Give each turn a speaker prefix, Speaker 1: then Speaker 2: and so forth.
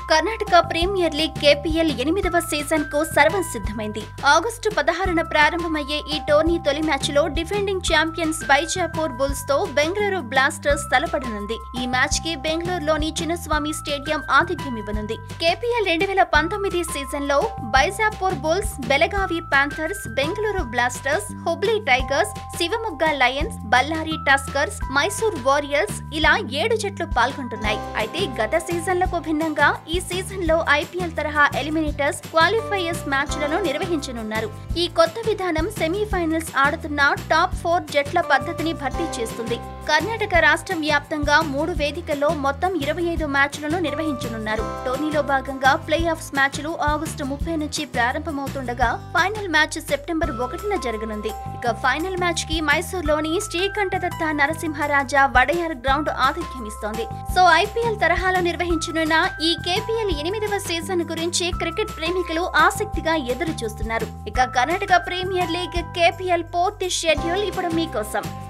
Speaker 1: Karnataka Premier League KPL ఎనిమిదవ season కు సర్వం సిద్ధమైంది ఆగస్టు పదహారున ప్రారంభమయ్యే ఈ టోర్నీ తొలి మ్యాచ్ లో డిఫెండింగ్ ఛాంపియన్స్ బైజాపూర్ బుల్స్ తో బెంగళూరు బ్లాస్టర్స్ తలపడనుంది ఈ మ్యాచ్ కి బెంగళూరులోని చిన్నస్వామి స్టేడియం ఆతిథ్యం ఇవ్వనుంది కేపీఎల్ రెండు వేల పంతొమ్మిది సీజన్ లో Bijapur Bulls Belagavi Panthers Bengaluru Blasters Hubli Tigers Shivamogga Lions Ballari Tuskers Mysore Warriors ఇలా ఏడు జట్లు పాల్గొంటున్నాయి అయితే గత సీజన్లకు భిన్నంగా ఈ సీజన్ లో ఐపీఎల్ తరహా ఎలిమినేటర్స్ క్వాలిఫైయర్స్ మ్యాచ్లను నిర్వహించనున్నారు ఈ కొత్త విధానం సెమీఫైనల్స్ ఆడుతున్న టాప్ ఫోర్ జట్ల పద్ధతిని భర్తీ చేస్తుంది కర్ణాటక రాష్ట్రం వ్యాప్తంగా మూడు వేదికల్లో మొత్తం ఇరవై ఐదు మ్యాచ్లను నిర్వహించనున్నారు టోర్నీలో భాగంగా ప్లే ఆఫ్స్ మ్యాచ్లు ఆగస్టు ముప్పై నుంచి ప్రారంభమవుతుండగా ఫైనల్ మ్యాచ్ సెప్టెంబర్ ఒకటిన జరగనుంది ఇక ఫైనల్ మ్యాచ్ కి మైసూర్లోని శ్రీకంఠదత్త నరసింహరాజా వడయార్ గ్రౌండ్ ఆతిథ్యం ఇస్తోంది సో ఐపీఎల్ తరహాలో నిర్వహించనున్న ఈ కేపీఎల్ ఎనిమిదవ సీజన్ గురించి క్రికెట్ ప్రేమికులు ఆసక్తిగా ఎదురు చూస్తున్నారు ఇక కర్ణాటక ప్రీమియర్ లీగ్ కేపీఎల్ పూర్తి షెడ్యూల్ ఇప్పుడు మీకోసం